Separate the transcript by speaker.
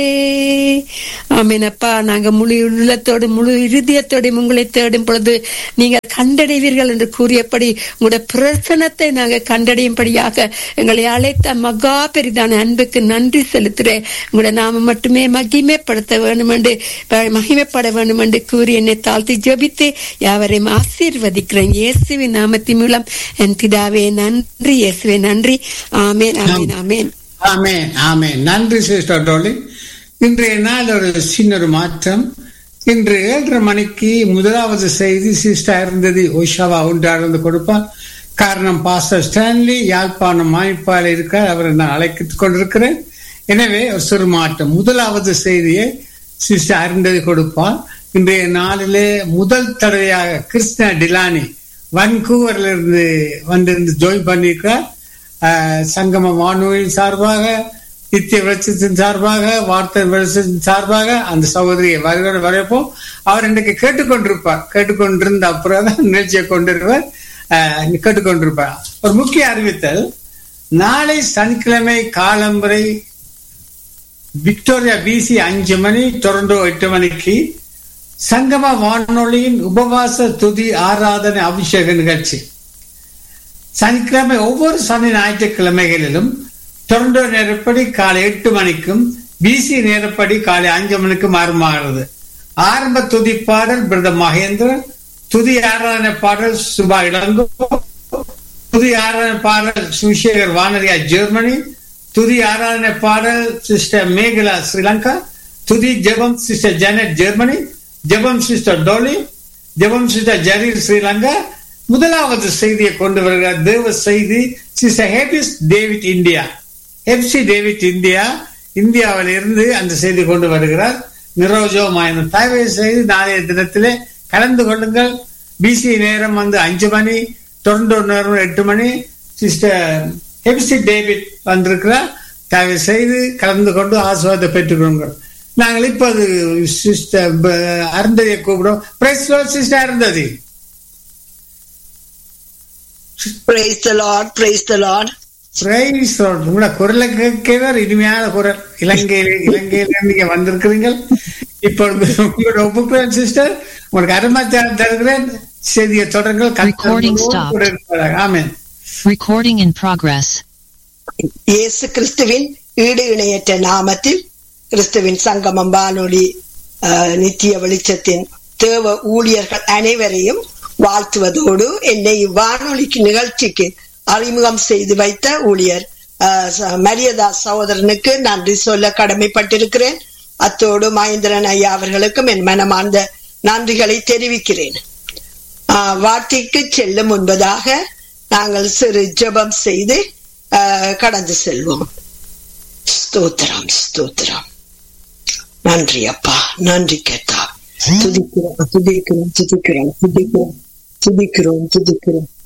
Speaker 1: ஆமீனப்பா நாங்க முழு உள்ளத்தோடு முழு இருதயத்தோடும் உங்களை தேடும் பொழுது நீங்கள் கண்டடைவீர்கள் என்று கூறியபடி உங்களுடைய பிரசனத்தை நாங்க கண்டடையும்படியாக எங்களை அழைத்த மகா பெரிதான அன்புக்கு நன்றி செலுத்துறேன் உங்களுடைய நாம மட்டுமே மகிமைப்படுத்த வேண்டும் என்று மகிமைப்பட வேண்டும் என்று கூறி என்னை தாழ்த்தி ஜபித்து யாவரையும் ஆசீர்வதிக்கிறேன் இயேசுவின் நாமத்தின் மூலம் என் பிதாவே நன்றி இயேசுவே நன்றி ஆமேன் ஆமேன் ஆமேன்
Speaker 2: ஆமேன் ஆமேன் நன்றி சிஸ்டர் டோலி இன்றைய நாள் ஒரு சின்ன ஒரு மாற்றம் இன்று ஏழரை மணிக்கு முதலாவது செய்தி சிஸ்டர் இருந்தது ஒஷாவா ஒன்றாக கொடுப்பார் காரணம் பாஸ்டர் ஸ்டான்லி யாழ்ப்பாணம் மாய்ப்பால் இருக்கார் அவரை நான் அழைத்துக் கொண்டிருக்கிறேன் எனவே ஒரு சிறு மாற்றம் முதலாவது செய்தியை சிஸ்டர் அருந்ததி கொடுப்பார் இன்றைய நாளிலே முதல் தடவையாக கிருஷ்ணா டிலானி வன்கூவர்ல இருந்து வந்திருந்து ஜாயின் பண்ணியிருக்கிறார் சங்கம வானொலியின் சார்பாக நித்திய வெளிச்சத்தின் சார்பாக வார்த்தை வெளிச்சத்தின் சார்பாக அந்த சகோதரியை வருகிற வரைப்போம் அவர் இன்றைக்கு கேட்டுக்கொண்டிருப்பார் கேட்டுக்கொண்டிருந்த அப்புறம் தான் நிகழ்ச்சியை கொண்டிருப்பார் கேட்டுக்கொண்டிருப்பார் ஒரு முக்கிய அறிவித்தல் நாளை சனிக்கிழமை காலம்பரை விக்டோரியா பிசி அஞ்சு மணி டொரண்டோ எட்டு மணிக்கு சங்கம வானொலியின் உபவாச துதி ஆராதனை அபிஷேக நிகழ்ச்சி சனிக்கிழமை ஒவ்வொரு சனி ஞாயிற்றுக்கிழமைகளிலும் டொரண்டோ நேரப்படி காலை எட்டு மணிக்கும் பிசி நேரப்படி காலை அஞ்சு மணிக்கும் ஆரம்பமாகிறது ஆரம்ப துதி பாடல் பிரத மகேந்திரன் துதி ஆராதனை பாடல் சுபா இளங்கோ துதி ஆராதனை பாடல் சுசேகர் வானரியா ஜெர்மனி துதி ஆராதனை பாடல் சிஸ்டர் மேகலா ஸ்ரீலங்கா துதி ஜெபம் சிஸ்டர் ஜெனட் ஜெர்மனி ஜெபம் சிஸ்டர் டோலி ஜெபம் சிஸ்டர் ஜரீர் ஸ்ரீலங்கா முதலாவது செய்தியை கொண்டு வருகிறார் தேவ செய்தி சிஸ்டர் ஹேபிஸ் David India Hephzi David India இந்தியாவில் இருந்து அந்த செய்தி கொண்டு வருகிறார் நிரோஜோமாயன தயவு செய்து நாளைய தினத்திலே கலந்து கொள்ளுங்கள் பிசி நேரம் வந்து அஞ்சு மணி டொரண்டோ நேரம் எட்டு மணி சிஸ்டர் ஹெப்சி டேவிட் வந்திருக்கிறார் தயவு செய்து கலந்து கொண்டு ஆசுவாதத்தை பெற்றுக்கொள்ளுங்கள் நாங்கள் இப்போது சிஸ்டர் அருந்ததியை கூப்பிடுவோம் praise sister Arundhati
Speaker 3: Praise the Lord, praise the Lord.
Speaker 2: Praise உங்களோட குரலை கேட்கவே இனிமையான குரல் இலங்கையில இலங்கையில நீங்க வந்திருக்கிறீங்க இப்பொழுது உங்களோட ஒப்புக்கிறேன் சிஸ்டர் உங்களுக்கு அருமை தருகிறேன் செய்தியை தொடர்கள்
Speaker 4: Recording stopped.
Speaker 2: Amen
Speaker 4: Recording in progress.
Speaker 3: இயேசு கிறிஸ்துவின் ஈடு இணையற்ற நாமத்தில் கிறிஸ்துவின் சங்கமம் வானொலி அஹ், நித்திய வெளிச்சத்தின் தேவ ஊழியர்கள் அனைவரையும் வாழ்த்துவதோடு என்னை வானொலிக்கு நிகழ்ச்சிக்கு அறிமுகம் செய்து வைத்த ஊழியர் அஹ், ச- மரியதா சகோதரனுக்கு நன்றி சொல்ல கடமைப்பட்டிருக்கிறேன் அத்தோடு மகேந்திரன் ஐயா அவர்களுக்கும் என் மனமார்ந்த நன்றிகளை தெரிவிக்கிறேன் ஆஹ் வார்த்தைக்கு செல்லும் முன்பதாக நாங்கள் சிறு ஜெபம் செய்து ஆஹ் கடந்து செல்வோம் ஸ்தோத்திரம் ஸ்தோத்திரம் நன்றி அப்பா நன்றி கேட்டா துதிக்கிறோம் துதிக்கிறோம் துதிக்கிறோம் துதிக்கிறோம் துதிக்கிறோம் துதிக்கிறோம்